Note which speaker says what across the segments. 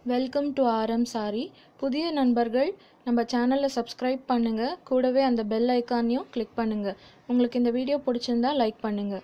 Speaker 1: welcome to RM sorry புதிய நண்பர்கள் நம்ம சேனலை சப்ஸ்கிரைப் பண்ணுங்கள் கூடவே அந்த பெல் ஐக்கானையும் கிளிக் பண்ணுங்கள் உங்களுக்கு இந்த வீடியோ பிடிச்சிருந்தா லைக் பண்ணுங்கள்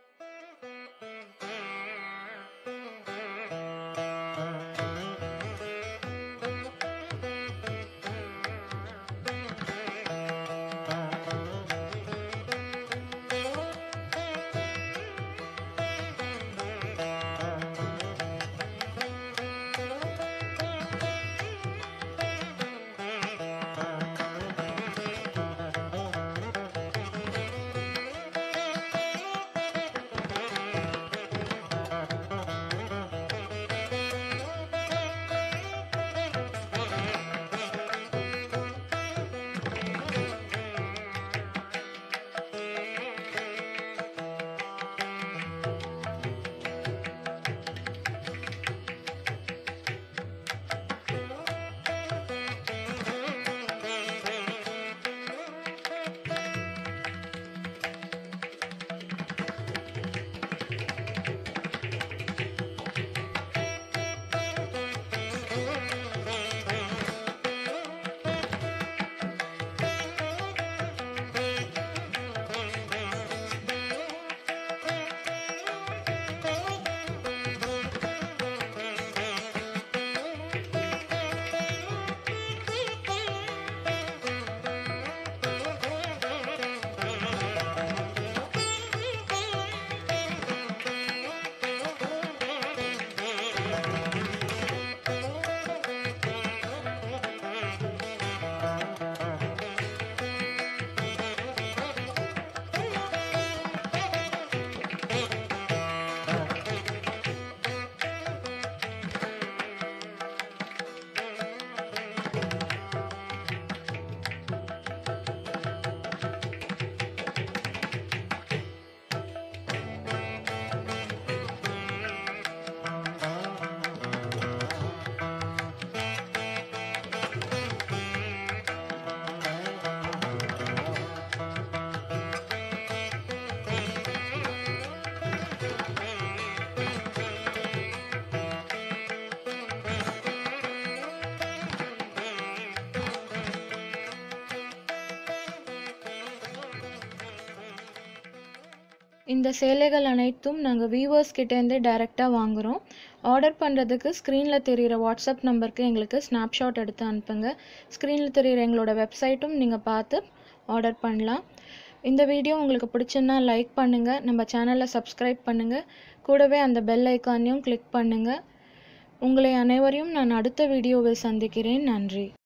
Speaker 1: இந்த சேலைகள் அனைத்தும் நாங்கள் வியூவர்ஸ் கிட்டேருந்து டைரெக்டாக வாங்குகிறோம் ஆர்டர் பண்ணுறதுக்கு ஸ்க்ரீனில் தெரிகிற வாட்ஸ்அப் நம்பருக்கு எங்களுக்கு ஸ்னாப்ஷாட் எடுத்து அனுப்புங்க ஸ்க்ரீனில் தெரிகிற எங்களோட வெப்சைட்டும் நீங்கள் பார்த்து ஆர்டர் பண்ணலாம் இந்த வீடியோ உங்களுக்கு பிடிச்சிருந்தா லைக் பண்ணுங்கள் நம்ம சேனலை சப்ஸ்கிரைப் பண்ணுங்கள் கூடவே அந்த பெல் ஐக்கானையும் கிளிக் பண்ணுங்கள் உங்களை அனைவரையும் நான் அடுத்த வீடியோவில் சந்திக்கிறேன் நன்றி